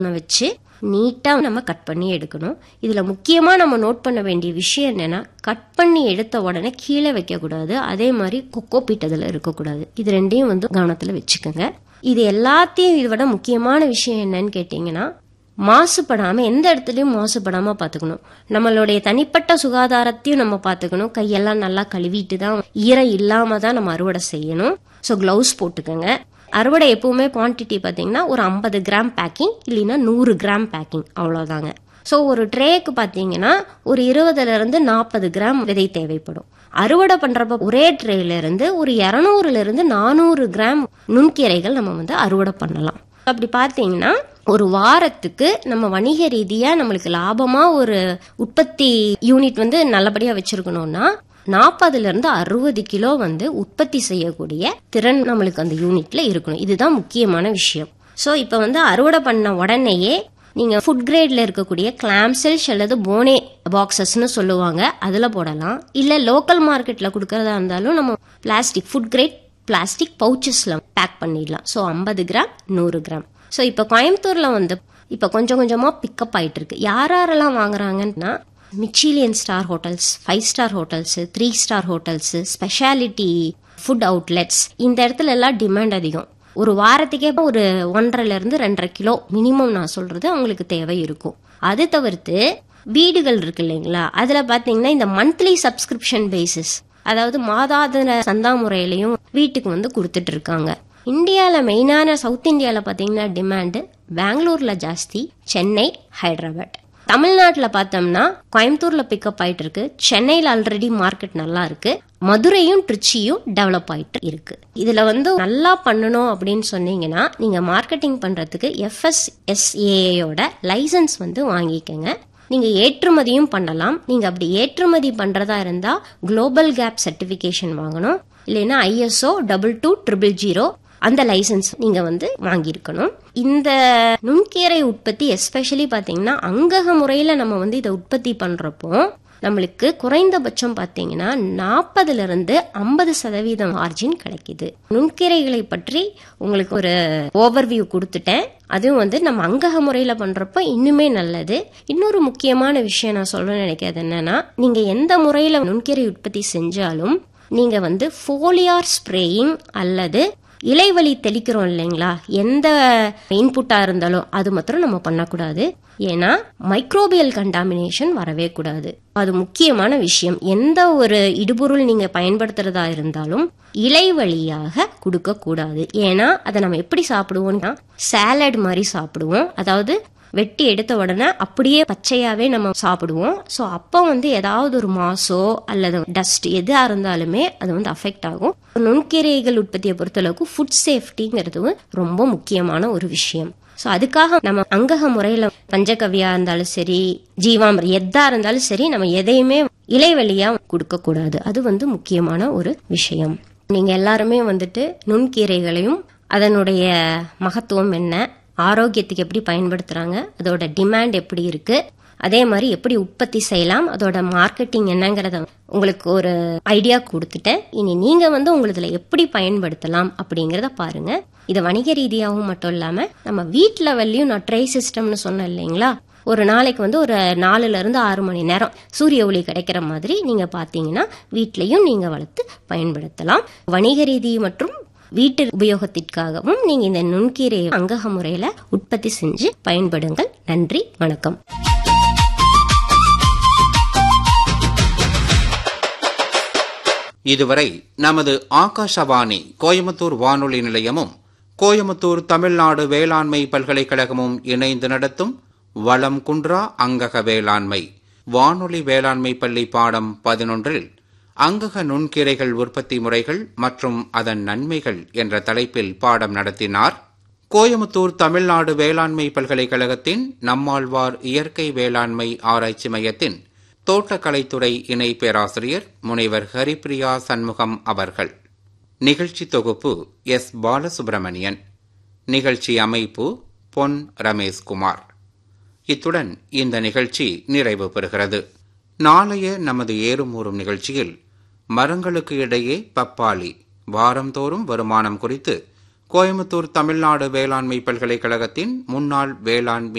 வச்சு நீட்டா நம்ம கட் பண்ணி எடுக்கணும் இதுல முக்கியமா நம்ம நோட் பண்ண வேண்டிய விஷயம் என்னன்னா கட் பண்ணி எடுத்த உடனே கீழே வைக்க கூடாது அதே மாதிரி கொக்கோ பீட் அதுல இருக்கக்கூடாது இது ரெண்டையும் வந்து கவனத்துல வச்சுக்கோங்க இது எல்லாத்தையும் இதை விட முக்கியமான விஷயம் என்னன்னு கேட்டீங்கன்னா மாசுபடாம எந்த இடத்துலயும் மாசுபடாம பாத்துக்கணும் நம்மளுடைய தனிப்பட்ட சுகாதாரத்தையும் நம்ம பாத்துக்கணும் கையெல்லாம் நல்லா கழுவிட்டு தான் ஈரம் இல்லாம தான் நம்ம அறுவடை செய்யணும் ஸோ கிளவுஸ் போட்டுக்கோங்க அறுவடை எப்பவுமே குவான்டிட்டி பார்த்தீங்கன்னா ஒரு ஐம்பது கிராம் பேக்கிங் இல்லைன்னா நூறு கிராம் பேக்கிங் அவ்வளோதாங்க ஸோ ஒரு ட்ரேக்கு பார்த்தீங்கன்னா ஒரு இருபதுல இருந்து நாற்பது கிராம் விதை தேவைப்படும் அறுவடை பண்றப்ப ஒரே ட்ரேல இருந்து ஒரு இரநூறுல இருந்து நானூறு கிராம் நுண்கீரைகள் நம்ம வந்து அறுவடை பண்ணலாம் அப்படி பார்த்தீங்கன்னா ஒரு வாரத்துக்கு நம்ம வணிக ரீதியா நம்மளுக்கு லாபமா ஒரு உற்பத்தி யூனிட் வந்து நல்லபடியா வச்சிருக்கணும்னா நாற்பதுல இருந்து அறுபது கிலோ வந்து உற்பத்தி செய்யக்கூடிய திறன் நம்மளுக்கு அந்த யூனிட்ல இருக்கணும் இதுதான் முக்கியமான விஷயம் ஸோ இப்போ வந்து அறுவடை பண்ண உடனேயே நீங்க ஃபுட் கிரேட்ல இருக்கக்கூடிய கிளாம்செல்ஸ் அல்லது போனே பாக்ஸஸ்னு சொல்லுவாங்க அதுல போடலாம் இல்ல லோக்கல் மார்க்கெட்ல கொடுக்கறதா இருந்தாலும் நம்ம பிளாஸ்டிக் ஃபுட் கிரேட் பிளாஸ்டிக் பவுச்சஸ்ல பேக் பண்ணிடலாம் ஸோ ஐம்பது கிராம் நூறு கிராம் ஸோ இப்போ கோயம்புத்தூர்ல வந்து இப்போ கொஞ்சம் கொஞ்சமா பிக்கப் ஆயிட்டு இருக்கு யார் யாரெல்லாம் வாங்குறாங்கன்னா Michelin star hotels five star hotels three star hotels speciality food outlets இந்த இடத்துல எல்லாம் டிமாண்ட் அதிகம் ஒரு வாரத்துக்கே ஒரு ஒன்றரைல இருந்து ரெண்டரை கிலோ மினிமம் நான் சொல்றது அவங்களுக்கு தேவை இருக்கும் அது தவிர்த்து வீடுகள் இருக்கு இல்லைங்களா அதுல பாத்தீங்கன்னா இந்த மந்த்லி சப்ஸ்கிரிப்ஷன் பேசிஸ் அதாவது மாதாந்திர சந்தா முறையிலையும் வீட்டுக்கு வந்து கொடுத்துட்டு இருக்காங்க இந்தியால மெயினான சவுத் இந்தியால பாத்தீங்கன்னா டிமாண்ட் பெங்களூர்ல ஜாஸ்தி சென்னை ஹைதராபாத் தமிழ்நாட்டில் பார்த்தோம்னா கோயம்புத்தூர்ல பிக்கப் ஆயிட்டு இருக்கு சென்னையில் ஆல்ரெடி மார்க்கெட் நல்லா இருக்கு மதுரையும் ட்ரிச்சியும் டெவலப் ஆயிட்டு இருக்கு இதுல வந்து நல்லா பண்ணணும் அப்படின்னு சொன்னீங்கன்னா நீங்க மார்க்கெட்டிங் பண்றதுக்கு எஃப்எஸ்எஸ்ஏயோட லைசன்ஸ் வந்து வாங்கிக்கங்க நீங்க ஏற்றுமதியும் பண்ணலாம் நீங்க அப்படி ஏற்றுமதி பண்றதா இருந்தா குளோபல் கேப் சர்டிபிகேஷன் வாங்கணும் இல்லைன்னா ISO double two triple zero அந்த லைசன்ஸ் நீங்க வந்து வாங்கியிருக்கணும் இந்த நுண்கீரை உற்பத்தி எஸ்பெஷலி பாத்தீங்கன்னா அங்கக முறையில நம்ம வந்து இதை உற்பத்தி பண்றப்போ நம்மளுக்கு குறைந்தபட்சம் பார்த்தீங்கன்னா நாற்பதுல இருந்து ஐம்பது சதவீதம் மார்ஜின் கிடைக்குது நுண்கீரைகளை பற்றி உங்களுக்கு ஒரு ஓவர்வியூ கொடுத்துட்டேன் அதுவும் வந்து நம்ம அங்கக முறையில பண்றப்ப இன்னுமே நல்லது இன்னொரு முக்கியமான விஷயம் நான் சொல்ல நினைக்கிறது என்னன்னா நீங்க எந்த முறையில நுண்கீரை உற்பத்தி செஞ்சாலும் நீங்க வந்து ஃபோலியார் ஸ்ப்ரேயிங் அல்லது இலைவழி தெளிக்கிறோம் இல்லைங்களா எந்த இன்புட்டா இருந்தாலும் அது மாத்திரம் நம்ம பண்ணக்கூடாது ஏன்னா மைக்ரோபியல் கண்டாமினேஷன் வரவே கூடாது அது முக்கியமான விஷயம் எந்த ஒரு இடுபொருள் நீங்க பயன்படுத்துறதா இருந்தாலும் இலை வழியாக கொடுக்க கூடாது ஏன்னா அதை நம்ம எப்படி சாப்பிடுவோம்னா சாலட் மாதிரி சாப்பிடுவோம் அதாவது வெட்டி எடுத்த உடனே அப்படியே பச்சையாவே நம்ம சாப்பிடுவோம் ஸோ அப்போ வந்து ஏதாவது ஒரு மாசோ அல்லது டஸ்ட் எதா இருந்தாலுமே அது வந்து அஃபெக்ட் ஆகும் நுண்கீரைகள் உற்பத்தியை பொறுத்தளவுக்கு ஃபுட் சேஃப்டிங்கிறது ரொம்ப முக்கியமான ஒரு விஷயம் ஸோ அதுக்காக நம்ம அங்கக முறையில பஞ்சகவியா இருந்தாலும் சரி ஜீவாமர் எதா இருந்தாலும் சரி நம்ம எதையுமே இலைவெளியா கொடுக்க கூடாது அது வந்து முக்கியமான ஒரு விஷயம் நீங்க எல்லாருமே வந்துட்டு நுண்கீரைகளையும் அதனுடைய மகத்துவம் என்ன ஆரோக்கியத்துக்கு எப்படி பயன்படுத்துறாங்க அதோட டிமாண்ட் எப்படி இருக்கு அதே மாதிரி எப்படி உற்பத்தி செய்யலாம் அதோட மார்க்கெட்டிங் என்னங்கிறத உங்களுக்கு ஒரு ஐடியா கொடுத்துட்டேன் இனி நீங்க வந்து உங்களுதுல எப்படி பயன்படுத்தலாம் அப்படிங்கறத பாருங்க இது வணிக ரீதியாகவும் மட்டும் இல்லாம நம்ம வீட்டு லெவல்லையும் நான் ட்ரை சிஸ்டம்னு சொன்னேன் இல்லைங்களா ஒரு நாளைக்கு வந்து ஒரு நாலுல இருந்து ஆறு மணி நேரம் சூரிய ஒளி கிடைக்கிற மாதிரி நீங்க பாத்தீங்கன்னா வீட்லயும் நீங்க வளர்த்து பயன்படுத்தலாம் வணிக ரீதி மற்றும் வீட்டு உபயோகத்திற்காகவும் நீங்க இந்த நுண்கீரை அங்கக முறையில உற்பத்தி செஞ்சு பயன்படுங்கள் நன்றி வணக்கம் இதுவரை நமது ஆகாஷவாணி கோயம்புத்தூர் வானொலி நிலையமும் கோயம்புத்தூர் தமிழ்நாடு வேளாண்மை பல்கலைக்கழகமும் இணைந்து நடத்தும் வளம் குன்றா அங்கக வேளாண்மை வானொலி வேளாண்மை பள்ளி பாடம் பதினொன்றில் அங்கக நுண்கீரைகள் உற்பத்தி முறைகள் மற்றும் அதன் நன்மைகள் என்ற தலைப்பில் பாடம் நடத்தினார் கோயமுத்தூர் தமிழ்நாடு வேளாண்மை பல்கலைக்கழகத்தின் நம்மாழ்வார் இயற்கை வேளாண்மை ஆராய்ச்சி மையத்தின் தோட்டக்கலைத்துறை இணை பேராசிரியர் முனைவர் ஹரிப்பிரியா சண்முகம் அவர்கள் நிகழ்ச்சி தொகுப்பு எஸ் பாலசுப்பிரமணியன் நிகழ்ச்சி அமைப்பு பொன் ரமேஷ்குமார் இத்துடன் இந்த நிகழ்ச்சி நிறைவு பெறுகிறது நாளைய நமது ஏறும் ஊறும் நிகழ்ச்சியில் மரங்களுக்கு இடையே பப்பாளி வாரந்தோறும் வருமானம் குறித்து கோயம்புத்தூர் தமிழ்நாடு வேளாண்மை பல்கலைக்கழகத்தின் முன்னாள் வேளாண்